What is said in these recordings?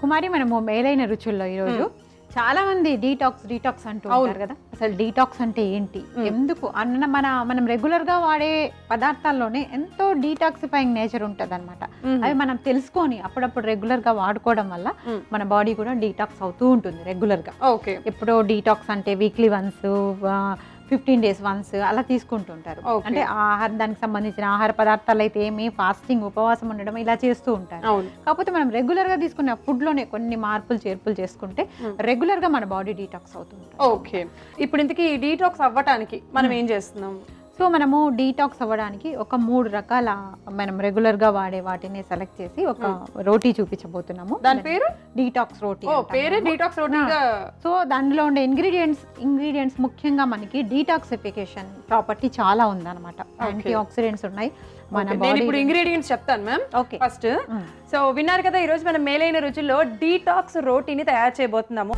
కుమారి మనము మేలైన రుచుల్లో ఈరోజు చాలా మంది డీటాక్స్ డీటాక్స్ అంటూ అవును. ఉంటారు కదా అసలు డీటాక్స్ అంటే ఏంటి మ్మ్. ఎందుకు అన్న మన మనం రెగ్యులర్ గా వాడే పదార్థాల్లోనే ఎంతో డీటాక్సిఫైయింగ్ నేచర్ ఉంటుంది అనమాట మ్మ్. అవి మనం తెలుసుకొని అప్పుడప్పుడు రెగ్యులర్ గా వాడుకోవడం వల్ల మ్మ్. మన బాడీ కూడా డీటాక్స్ అవుతూ ఉంటుంది రెగ్యులర్ గా ఓకే ఎప్పుడో డీటాక్స్ అంటే weekly once fifteen days once అలా తీసుకుంటుంటారు Okay. అంటే ఆహారం దానికి సంబంధించిన ఆహార పదార్థాలు అయితే ఏమి ఫాస్టింగ్ ఉపవాసం ఉండడం ఇలా చేస్తూ ఉంటారు అవును కాకపోతే మనం రెగ్యులర్ గా తీసుకున్న ఫుడ్ లోనే కొన్ని మార్పులు చేర్పులు చేసుకుంటే Hmm. రెగ్యులర్ గా మన బాడీ డీటాక్స్ అవుతుంది ఓకే ఇప్పుడు ఇంతకీ డీటాక్స్ అవ్వటానికి మనం ఏం చేస్తున్నాం సో మనము డీటాక్స్ అవ్వడానికి ఒక మూడు రకాల మనం రెగ్యులర్ గా వాడే వాటిని సెలెక్ట్ చేసి ఒక రోటీ చూపించబోతున్నాము దాని పేరు డీటాక్స్ రోటీ ఓ పేరే డీటాక్స్ రోటీగా సో దానిలో ఉండే ఇంగ్రీడియంట్స్ ఇంగ్రీడియంట్స్ ముఖ్యంగా మనకి డీటాక్సిఫికేషన్ ప్రాపర్టీ చాలా ఉందన్నమాట యాంటీ ఆక్సిడెంట్స్ ఉన్నాయి మన నేను బాడీ ఇప్పుడు ఇంగ్రీడియంట్స్ చెప్తాను మ్యామ్ ఓకే ఫస్ట్ సో విన్నారు కదా ఈ రోజు మనం మేలైన రుచుల్లో డీటాక్స్ రోటీని తయారు చేయబోతున్నాము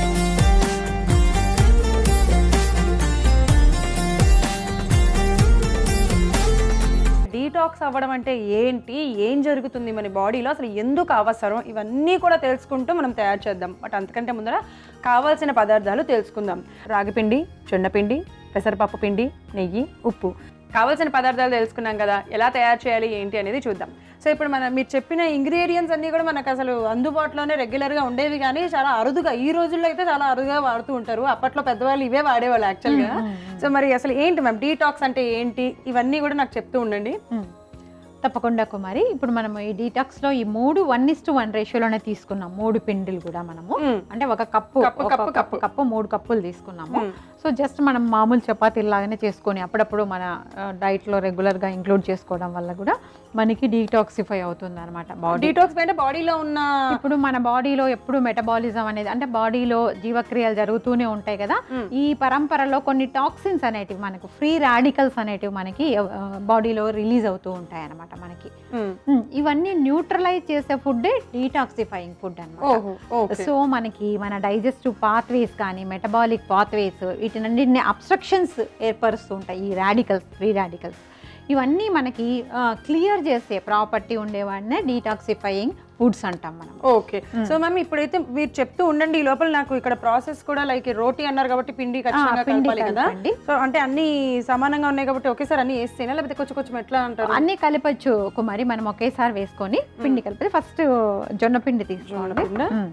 డీటాక్స్ అవ్వడం అంటే ఏంటి ఏం జరుగుతుంది మన బాడీలో అసలు ఎందుకు అవసరం ఇవన్నీ కూడా తెలుసుకుంటూ మనం తయారు చేద్దాం బట్ అంతకంటే ముందర కావాల్సిన పదార్థాలు తెలుసుకుందాం రాగిపిండి జొన్నపిండి పెసరపప్పు పిండి నెయ్యి ఉప్పు కావాల్సిన పదార్థాలు తెలుసుకున్నాం కదా ఎలా తయారు చేయాలి ఏంటి అనేది చూద్దాం సో ఇప్పుడు మన మీరు చెప్పిన ఇంగ్రీడియంట్స్ అన్నీ కూడా మనకు అసలు అందుబాటులోనే రెగ్యులర్గా ఉండేవి కానీ చాలా అరుదుగా ఈ రోజుల్లో అయితే చాలా అరుదుగా వాడుతూ ఉంటారు అప్పట్లో పెద్దవాళ్ళు ఇవే వాడేవాళ్ళు యాక్చువల్గా సో మరి అసలు ఏంటి మ్యామ్ డీటాక్స్ అంటే ఏంటి ఇవన్నీ కూడా నాకు చెప్తూ ఉండండి మ్మ్. తప్పకుండా కుమారి ఇప్పుడు మనం ఈ డీటాక్స్ లో ఈ మూడు వన్ ఇస్ టు వన్ రేషియోలోనే తీసుకున్నాం మూడు పిండిలు కూడా మనము మ్మ్. అంటే ఒక కప్పు కప్పు, ఒక కప్పు, కప్పు కప్పు మూడు కప్పులు తీసుకున్నాము మ్మ్. సో జస్ట్ మనం మామూలు చపాతీలు లాగానే చేసుకొని అప్పుడప్పుడు మన డైట్ లో రెగ్యులర్ గా ఇంక్లూడ్ చేసుకోవడం వల్ల కూడా మనకి డీటాక్సిఫై అవుతుంది అనమాట బాడీ డీటాక్స్ అంటే బాడీలో ఉన్న ఇప్పుడు మన బాడీలో ఎప్పుడు మెటబాలిజం అనేది అంటే బాడీలో జీవక్రియలు జరుగుతూనే ఉంటాయి కదా మ్మ్. ఈ పరంపరలో కొన్ని టాక్సిన్స్ అనేటివి మనకు ఫ్రీ రాడికల్స్ అనేటివి మనకి బాడీలో రిలీజ్ అవుతూ ఉంటాయి అన్నమాట మనకి మ్మ్. మ్మ్. ఇవన్నీ న్యూట్రలైజ్ చేసే ఫుడ్ డీటాక్సిఫైయింగ్ ఫుడ్ అన్నమాట ఓహో ఓకే సో మనకి మన డైజెస్టివ్ పాత్వేస్ కానీ మెటబాలిక్ పాత్వేస్ వీటినన్నింటిని అబ్స్ట్రక్షన్స్ ఏర్పరుస్తూ ఉంటాయి ఈ రాడికల్స్ ఫ్రీ రాడికల్స్ ఇవన్నీ మనకి క్లియర్ చేసే ప్రాపర్టీ ఉండేవాడినే డీటాక్సిఫైయింగ్ ఫుడ్స్ అంటాం మనం ఓకే సో మ్యామ్ ఇప్పుడైతే మీరు చెప్తూ ఉండండి ఈ లోపల నాకు ఇక్కడ ప్రాసెస్ కూడా లైక్ రోటీ అన్నారు కాబట్టి పిండి ఖచ్చితంగా పిండి కలపాలి కదా కలపండి. సో అంటే అన్ని సమానంగా ఉన్నాయి కాబట్టి ఒకేసారి అన్ని వేస్తేనా లేకపోతే కొంచెం కొంచెం ఎట్లా అంటారు అన్ని కలిపచ్చు కుమారి మనం ఒకేసారి వేసుకొని పిండి కలిపి ఫస్ట్ జొన్న పిండి తీసుకోవాలి జొన్నపిండా? మ్మ్.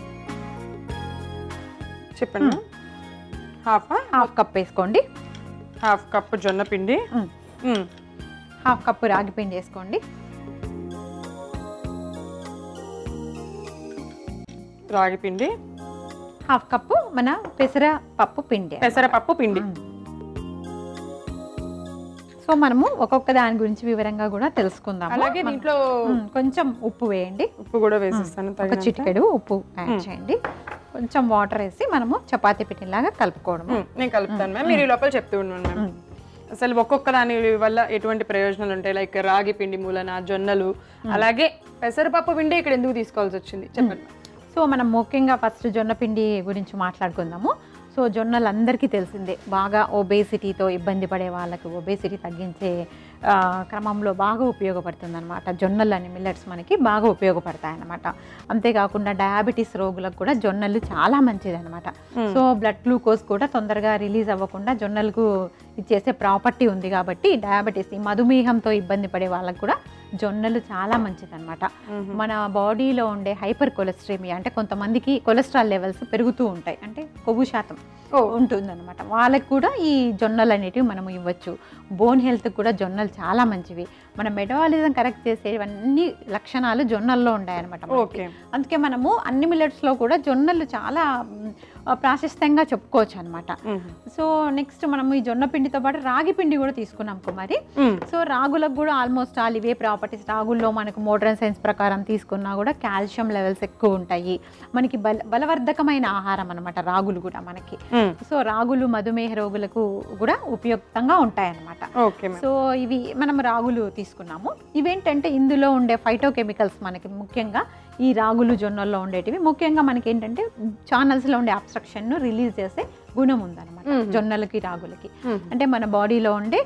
చెప్పండి హాఫ్ హాఫ్ కప్ వేసుకోండి హాఫ్ కప్ జొన్న పిండి మ్మ్. మ్మ్. హాఫ్ కప్ రాగి పిండి వేసుకోండి రాగి పిండి హాఫ్ కప్పు మన పెసర పప్పు పిండి పెసరపప్పు పిండి సో మనము ఒక్కొక్క దాని గురించి వివరంగా కూడా తెలుసుకుందాము అలాగే మనం- దీంట్లో మ్మ్, కొంచెం ఉప్పు వేయండి ఉప్పు కూడా వేసేస్తాను ఒక తగినంత. చిటికెడు ఉప్పు యాడ్ చేయండి కొంచెం వాటర్ వేసి మనము చపాతీ పిండిలాగా కలుపుకోవడం మ్మ్. నేను కలుపుతాను మ్యామ్ మీరు ఈ లోపల చెప్తూ ఉన్నాను మ్యామ్ అసలు ఒక్కొక్క దాని వల్ల ఎటువంటి ప్రయోజనాలు ఉంటాయి లైక్ రాగి పిండి మూలన జొన్నలు అలాగే పెసరపప్పు పిండి ఇక్కడ ఎందుకు తీసుకోవాల్సి వచ్చింది చెప్పండి సో మనం ముఖ్యంగా ఫస్ట్ జొన్న పిండి గురించి మాట్లాడుకుందాము సో జొన్నలు అందరికీ తెలిసిందే బాగా ఒబేసిటీతో ఇబ్బంది పడే వాళ్ళకి ఒబేసిటీ తగ్గించే ఆ, క్రమంలో బాగా ఉపయోగపడుతుంది అనమాట జొన్నలు అనే మిల్లెట్స్ మనకి బాగా ఉపయోగపడతాయి అన్నమాట అంతేకాకుండా డయాబెటీస్ రోగులకు కూడా జొన్నలు చాలా మంచిది అనమాట సో బ్లడ్ గ్లూకోజ్ కూడా తొందరగా రిలీజ్ అవ్వకుండా జొన్నలకు ఇచ్చేసే ప్రాపర్టీ ఉంది కాబట్టి డయాబెటీస్ ఈ మధుమేహంతో ఇబ్బంది పడే వాళ్ళకు కూడా జొన్నలు చాలా మంచిదన్నమాట మన బాడీలో ఉండే హైపర్ కొలెస్ట్రేమియా అంటే కొంతమందికి కొలెస్ట్రాల్ లెవెల్స్ పెరుగుతూ ఉంటాయి అంటే కొవ్వు శాతం ఓ. ఉంటుందన్నమాట వాళ్ళకి కూడా ఈ జొన్నలు అనేటివి మనం ఇవ్వచ్చు బోన్ హెల్త్ కూడా జొన్నలు చాలా మంచివి మన మెటబాలిజం కరెక్ట్ చేసేవన్నీ లక్షణాలు జొన్నల్లో ఉంటాయన్నమాట మనకి. ఓకే అందుకే మనము అన్ని మిల్లెట్స్లో కూడా జొన్నలు చాలా మ్, ఆ, ప్రాశస్త్యంగా చెప్పుకోవచ్చు అనమాట సో నెక్స్ట్ మనము ఈ జొన్న పిండితో పాటు రాగి పిండి కూడా తీసుకున్నాం కుమారి సో రాగులకు కూడా ఆల్మోస్ట్ ఆల్ ఇవే ప్రాపర్టీస్ రాగుల్లో మనకు మోడర్న్ సైన్స్ ప్రకారం తీసుకున్నా కూడా కాల్షియం లెవెల్స్ ఎక్కువ ఉంటాయి మనకి బల బలవర్ధకమైన ఆహారం అనమాట రాగులు కూడా మనకి సో రాగులు మధుమేహ రోగులకు కూడా ఉపయుక్తంగా ఉంటాయన్నమాట ఓకే మ్యామ్ సో ఇవి మనం రాగులు తీసుకున్నాము ఇవేంటంటే ఇందులో ఉండే ఫైటోకెమికల్స్ మనకి ముఖ్యంగా ఈ రాగులు జొన్నల్లో ఉండేటివి ముఖ్యంగా మనకి ఏంటంటే ఛానల్స్లో ఉండే అబ్స్ట్రక్షన్ను రిలీజ్ చేసే గుణం ఉందన్నమాట మ్మ్. జొన్నలకి రాగులకి మ్మ్. అంటే మన బాడీలో ఉండే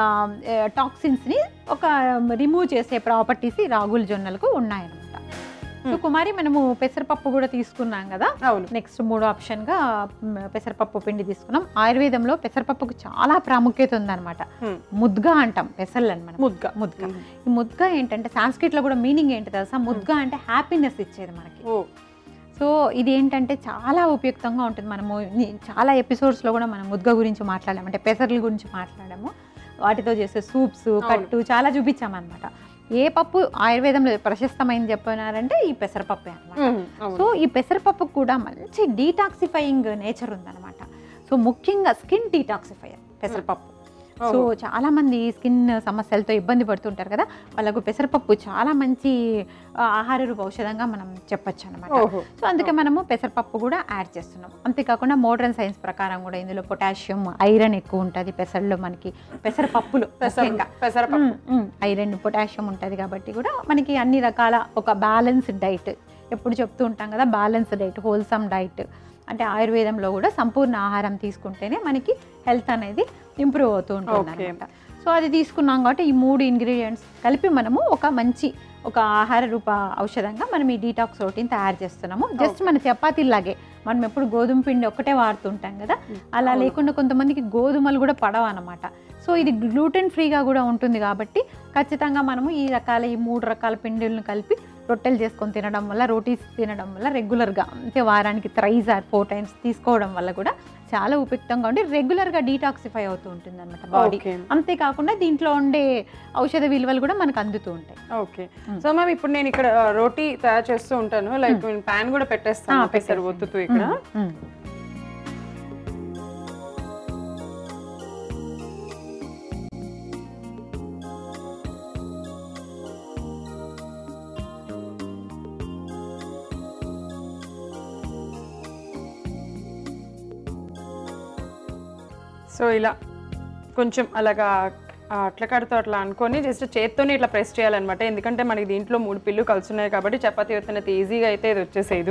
టాక్సిన్స్ని ఒక రిమూవ్ చేసే ప్రాపర్టీస్ ఈ రాగులు జొన్నలకు ఉన్నాయన్నమాట సో కుమారి మనము పెసరపప్పు కూడా తీసుకున్నాం కదా అవును నెక్స్ట్ మూడో ఆప్షన్గా మ్, పెసరపప్పు పిండి తీసుకున్నాం ఆయుర్వేదంలో పెసరపప్పుకు చాలా ప్రాముఖ్యత ఉందన్నమాట Hmm. ముద్గా అంటాం పెసర్లు అని మనం ముద్గ ముద్గ ఈ ముద్గ ఏంటంటే సాంస్క్రిట్లో కూడా మీనింగ్ ఏంటి తెలుసా ముద్గ అంటే హ్యాపీనెస్ ఇచ్చేది మనకి ఓ సో ఇది ఏంటంటే చాలా ఉపయుక్తంగా ఉంటుంది మనము ని- చాలా ఎపిసోడ్స్లో కూడా మనం ముద్గ గురించి మాట్లాడాము అంటే పెసర్ల గురించి మాట్లాడాము వాటితో చేసే సూప్స్ కట్టు చాలా చూపించామన్నమాట ఏ పప్పు ఆయుర్వేదంలో ప్రశస్తమైంది చెప్పినారంటే ఈ పెసరపప్పే అనమాట ఉమ్, అవును. సో ఈ పెసరపప్పు కూడా మంచి డీటాక్సిఫైయింగ్ నేచర్ ఉందన్నమాట సో ముఖ్యంగా స్కిన్ డీటాక్సిఫైయర్ పెసరపప్పు సో చాలా మంది స్కిన్ సమస్యలతో ఇబ్బంది పడుతుంటారు కదా వాళ్ళకు పెసరపప్పు చాలా మంచి ఆ, ఆహార రూప ఔషధంగా మనం చెప్పొచ్చు అనమాట ఓహో సో అందుకే మనము పెసరపప్పు కూడా యాడ్ చేస్తున్నాం అంతేకాకుండా మోడర్న్ సైన్స్ ప్రకారం కూడా ఇందులో పొటాషియం ఐరన్ ఎక్కువ ఉంటుంది పెసర్లో మనకి పెసరపప్పులు ముఖ్యంగా పెసరపప్పు ఐరన్ పొటాషియం ఉంటుంది కాబట్టి కూడా మనకి అన్ని రకాల ఒక బ్యాలెన్స్డ్ డైట్ ఎప్పుడు చెప్తూ ఉంటాం కదా బ్యాలెన్స్ డైట్ హోల్సమ్ డైట్ అంటే ఆయుర్వేదంలో కూడా సంపూర్ణ ఆహారం తీసుకుంటేనే మనకి హెల్త్ అనేది ఇంప్రూవ్ అవుతూ ఉంటుంది Okay. అనమాట సో అది తీసుకున్నాం కాబట్టి ఈ మూడు ఇంగ్రీడియంట్స్ కలిపి మనము ఒక మంచి ఒక ఆహార రూప ఔషధంగా మనం ఈ డీటాక్స్ రోటీని తయారు చేస్తున్నాము జస్ట్ మన చపాతీలాగే మనం ఎప్పుడు గోధుమ పిండి ఒక్కటే వాడుతుంటాం కదా అలా అవును. లేకుండా కొంతమందికి గోధుమలు కూడా పడవు అనమాట సో ఇది గ్లూటెన్ ఫ్రీగా కూడా ఉంటుంది కాబట్టి ఖచ్చితంగా మనము ఈ రకాల ఈ మూడు రకాల పిండిలను కలిపి రొట్టెలు చేసుకొని తినడం వల్ల రోటీస్ తినడం వల్ల రెగ్యులర్గా అంటే వారానికి థ్రైజ్ ఆర్ ఫోర్ టైమ్స్ తీసుకోవడం వల్ల కూడా చాలా ఉపయుక్తంగా ఉండి రెగ్యులర్గా డీటాక్సిఫై అవుతూ ఉంటుంది అనమాట బాడీ ఓకే అంతేకాకుండా దీంట్లో ఉండే ఔషధ విలువలు కూడా మనకు అందుతూ ఉంటాయి ఓకే Mm. సో మ్యామ్ ఇప్పుడు నేను ఇక్కడ ఆ, రోటీ తయారు చేస్తూ ఉంటాను లైక్ నేను ప్యాన్ కూడా పెట్టేస్తాను ఆ, ఒకేసారి పెట్టేసేయండి. ఒత్తుతూ ఇక్కడ మ్మ్. మ్మ్. సో ఇలా కొంచెం అలాగా ఆ అట్ల కడుతూ అట్లా అనుకొని జస్ట్ చేత్తోనే ఇట్లా ప్రెస్ చేయాలన్నమాట ఎందుకంటే మనకి దీంట్లో మూడు పిల్లు కలుసున్నాయి కాబట్టి చపాతీ వస్తున్నది ఈజీగా అయితే ఇది వచ్చేసేదు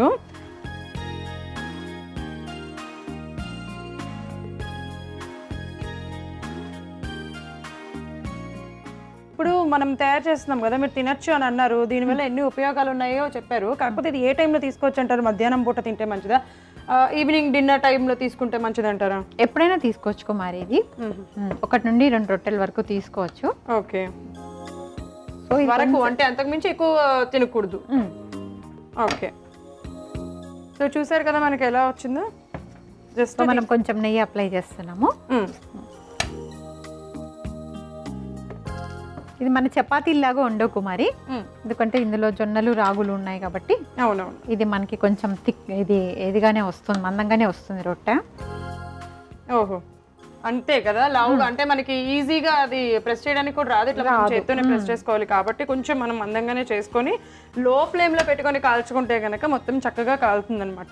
ఇప్పుడు మనం తయారు చేస్తున్నాం కదా మీరు తినొచ్చు అని అన్నారు దీనివల్ల ఎన్ని ఉపయోగాలు ఉన్నాయో చెప్పారు కాకపోతే ఇది ఏ టైంలో తీసుకోవచ్చు అంటారు మధ్యాహ్నం పూట తింటే మంచిదా ఈవినింగ్ డిన్నర్ టైంలో తీసుకుంటే మంచిది అంటారా ఎప్పుడైనా తీసుకోవచ్చు కుమారి ఇది మ్మ్. ఒకటి నుండి రెండు రొట్టెల వరకు తీసుకోవచ్చు ఓకే సో ఇది వరకు అంటే అంతకు మించి ఎక్కువ తినకూడదు మ్మ్. ఓకే సో చూసారు కదా మనకి ఎలా వచ్చిందో జస్ట్ సో మనం కొంచెం నెయ్యి అప్లై చేస్తున్నాము ఇది మన చపాతీలాగా ఉండవు కుమారి ఎందుకంటే ఇందులో జొన్నలు రాగులు ఉన్నాయి కాబట్టి అవునవును ఇది మనకి కొంచెం థిక్ ఇది ఏదిగానే వస్తుంది మందంగానే వస్తుంది రొట్టె ఓహో అంతే కదా లావుగా అంటే మనకి ఈజీగా అది ప్రెస్ చేయడానికి కూడా రాదు ఇట్లా మనం రాదు. చేత్తోనే ప్రెస్ చేసుకోవాలి కాబట్టి కొంచెం మనం అందంగానే చేసుకొని లో ఫ్లేమ్ లో పెట్టుకొని కాల్చుకుంటే కనుక మొత్తం చక్కగా కాలుతుంది అనమాట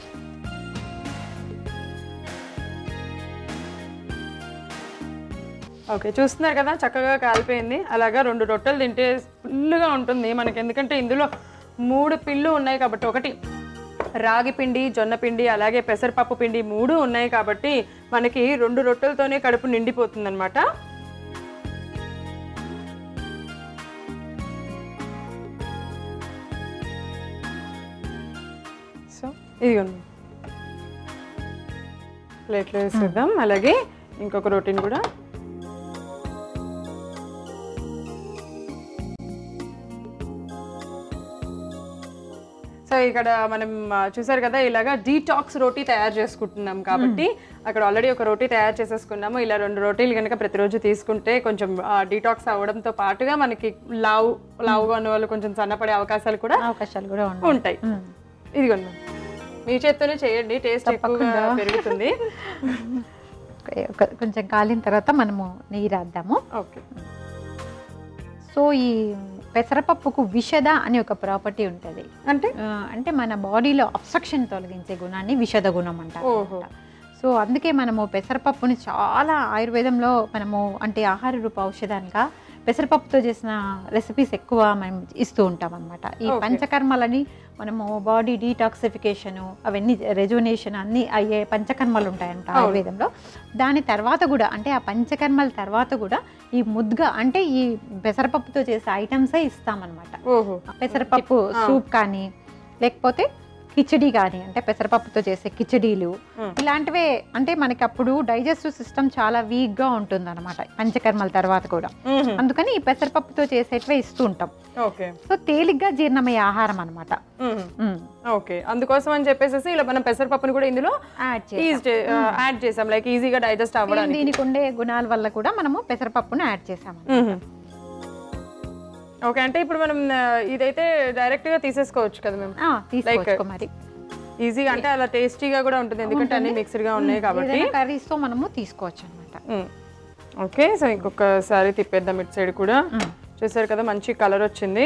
ఓకే చూస్తున్నారు కదా చక్కగా కాలిపోయింది అలాగా రెండు రొట్టెలు తింటే ఫుల్గా ఉంటుంది మనకి ఎందుకంటే ఇందులో మూడు పిల్లు ఉన్నాయి కాబట్టి ఒకటి రాగి పిండి జొన్న పిండి అలాగే పెసరపప్పు పిండి మూడు ఉన్నాయి కాబట్టి మనకి రెండు రొట్టెలతోనే కడుపు నిండిపోతుంది అనమాట సో ఇదిగోండి ప్లేట్లో వేసేద్దాం అలాగే ఇంకొక రొటీన్ కూడా సో ఇక్కడ మనం ఆ, చూసారు కదా ఇలాగా డీటాక్స్ రోటీ తయారు చేసుకుంటున్నాం కాబట్టి అక్కడ ఆల్రెడీ ఒక రోటీ తయారు చేసేసుకున్నాము ఇలా రెండు రోటీలు కనుక ప్రతిరోజు తీసుకుంటే కొంచెం డీటాక్స్ అవ్వడంతో పాటుగా మనకి లావు లావుగా ఉన్న వాళ్ళు కొంచెం సన్నపడే అవకాశాలు కూడా అవకాశాలు కూడా ఉన్నాయి ఉంటాయి మ్మ్. ఇదిగోండి మీ చేత్తోనే చేయండి టేస్ట్ ఎక్కువగా తప్పకుండా. పెరుగుతుంది ఒక- కొంచెం కాలిన తర్వాత మనము నెయ్యి రాద్దాము ఓకే సో ఈ పెసరపప్పుకు విషద అనే ఒక ప్రాపర్టీ ఉంటుంది అంటే ఆ, అంటే మన బాడీలో అబ్స్ట్రక్షన్ తొలగించే గుణాన్ని విషద గుణం అంటారు ఓహో. అన్నమాట. సో అందుకే మనము పెసరపప్పుని చాలా ఆయుర్వేదంలో మనము అంటే ఆహార రూప ఔషధంగా పెసరపప్పుతో చేసిన రెసిపీస్ ఎక్కువ మనం ఇస్తూ ఉంటాం అనమాట ఈ Okay. పంచకర్మలని మనము బాడీ డీటాక్సిఫికేషన్ అవన్నీ రెజునేషన్ అన్ని అయ్యే పంచకర్మలు ఉంటాయంట అవును. ఆయుర్వేదంలో దాని తర్వాత కూడా అంటే ఆ పంచకర్మల తర్వాత కూడా ఈ ముద్గ అంటే ఈ పెసరపప్పుతో చేసే ఐటమ్సే ఇస్తామన్నమాట ఓహో పెసరపప్పు ఆ. సూప్ కానీ లేకపోతే కిచడీ కానీ అంటే పెసరపప్పుతో చేసే కిచడీలు Hmm. ఇలాంటివే అంటే మనకి అప్పుడు డైజెస్టివ్ సిస్టమ్ చాలా వీక్గా ఉంటుంది అనమాట పంచకర్మల తర్వాత కూడా మ్మ్. అందుకని ఈ పెసరపప్పుతో చేసేటివే ఇస్తూ ఉంటాం ఓకే సో తేలిగ్గా జీర్ణమయ్యే ఆహారం అనమాట మ్మ్. ఓకే అందుకోసం అని చెప్పేసి ఇలా మనం పెసరపప్పుని కూడా ఇందులో యాడ్ ఈజీ యాడ్ చేసాం లైక్ ఈజీగా డైజెస్ట్ అవ్వడానికి దీనికి ఉండే గుణాల వల్ల కూడా మనము పెసరపప్పును యాడ్ చేసాము మ్మ్. ఓకే అంటే ఇప్పుడు మనం ఆ, ఇదైతే డైరెక్ట్ గా తీసేసుకోవచ్చు కదా మేము ఆ, తీసుకోవచ్చు మరి ఈజీగా అంటే అలా టేస్టీగా కూడా ఉంటుంది ఎందుకంటే అన్ని మిక్స్డ్ గా ఉన్నాయి కాబట్టి ఏదైనా కర్రీస్తో మనము తీసుకోవచ్చు అనమాట మ్మ్. ఓకే సో ఇంకొకసారి తిప్పేద్దాం ఇటు సైడ్ కూడా చూసారు కదా మంచి కలర్ వచ్చింది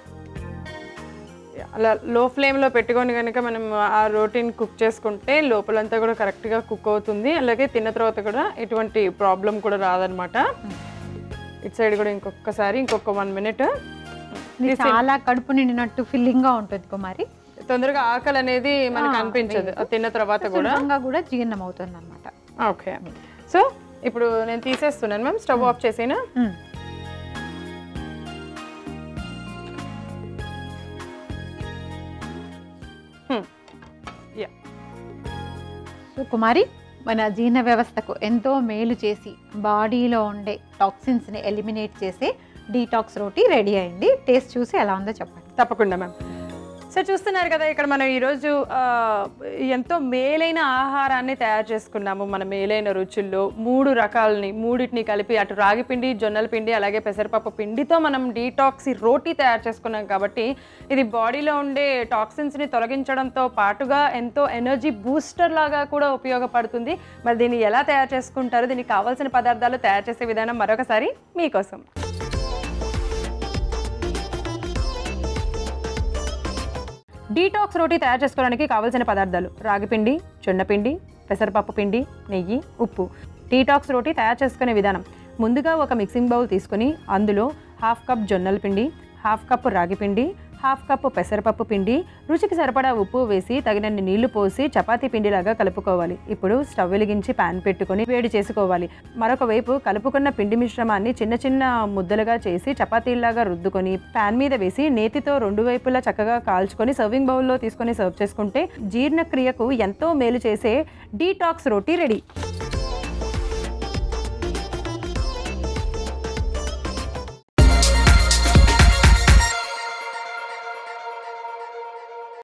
అలా లో ఫ్లేమ్లో పెట్టుకొని కనుక మనం ఆ రోటీని కుక్ చేసుకుంటే లోపలంతా కూడా కరెక్ట్గా కుక్ అవుతుంది అలాగే తిన్న తర్వాత కూడా ఎటువంటి ప్రాబ్లం కూడా రాదనమాట ఇటు సైడ్ కూడా ఇంకొకసారి ఇంకొక వన్ మినిట్ ఇది చాలా కడుపు నిండినట్టు ఫిల్లింగ్ గా ఉంటుంది కుమారి తొందరగా ఆకలి అనేది మనకు అనిపించదు అది తిన్న తర్వాత కూడా సులభంగా కూడా జీర్ణం అవుతుంది అనమాట ఓకే సో ఇప్పుడు నేను తీసేస్తున్నాను మ్యామ్ స్టవ్ ఆఫ్ చేసేనా యా సో కుమారి మన జీర్ణ వ్యవస్థకు ఎంతో మేలు చేసి బాడీలో ఉండే టాక్సిన్స్ని ఎలిమినేట్ చేసే డీటాక్స్ రోటీ రెడీ అయింది టేస్ట్ చూసి ఎలా ఉందో చెప్పండి తప్పకుండా మ్యామ్ సో చూస్తున్నారు కదా ఇక్కడ మనం ఈరోజు ఆ, ఎంతో మేలైన ఆహారాన్ని తయారు చేసుకున్నాము మన మేలైన రుచుల్లో మూడు రకాలని మూడింటిని కలిపి అటు రాగి పిండి జొన్నల పిండి అలాగే పెసరపప్పు పిండితో మనం డీటాక్స్ రోటీ తయారు చేసుకున్నాం కాబట్టి ఇది బాడీలో ఉండే టాక్సిన్స్ని తొలగించడంతో పాటుగా ఎంతో ఎనర్జీ బూస్టర్ లాగా కూడా ఉపయోగపడుతుంది మరి దీన్ని ఎలా తయారు చేసుకుంటారో దీనికి కావాల్సిన పదార్థాలు తయారు చేసే విధానం మరొకసారి మీకోసం డీటాక్స్ రోటీ తయారు చేసుకోవడానికి కావాల్సిన పదార్థాలు రాగిపిండి జొన్నపిండి పెసరపప్పు పిండి నెయ్యి ఉప్పు డీటాక్స్ రోటీ తయారు చేసుకునే విధానం ముందుగా ఒక మిక్సింగ్ బౌల్ తీసుకొని అందులో హాఫ్ కప్ జొన్నల పిండి హాఫ్ కప్ రాగిపిండి హాఫ్ కప్ పెసరపప్పు పిండి రుచికి సరిపడా ఉప్పు వేసి తగినన్ని నీళ్లు పోసి చపాతీ పిండిలాగా కలుపుకోవాలి ఇప్పుడు స్టవ్ వెలిగించి పాన్ పెట్టుకొని వేడి చేసుకోవాలి మరొక వైపు కలుపుకున్న పిండి మిశ్రమాన్ని చిన్న చిన్న ముద్దలుగా చేసి చపాతీలాగా రుద్దుకొని పాన్ మీద వేసి నేతితో రెండు వైపులా చక్కగా కాల్చుకొని సర్వింగ్ బౌల్లో తీసుకొని సర్వ్ చేసుకుంటే జీర్ణక్రియకు ఎంతో మేలు చేసే డీటాక్స్ రోటీ రెడీ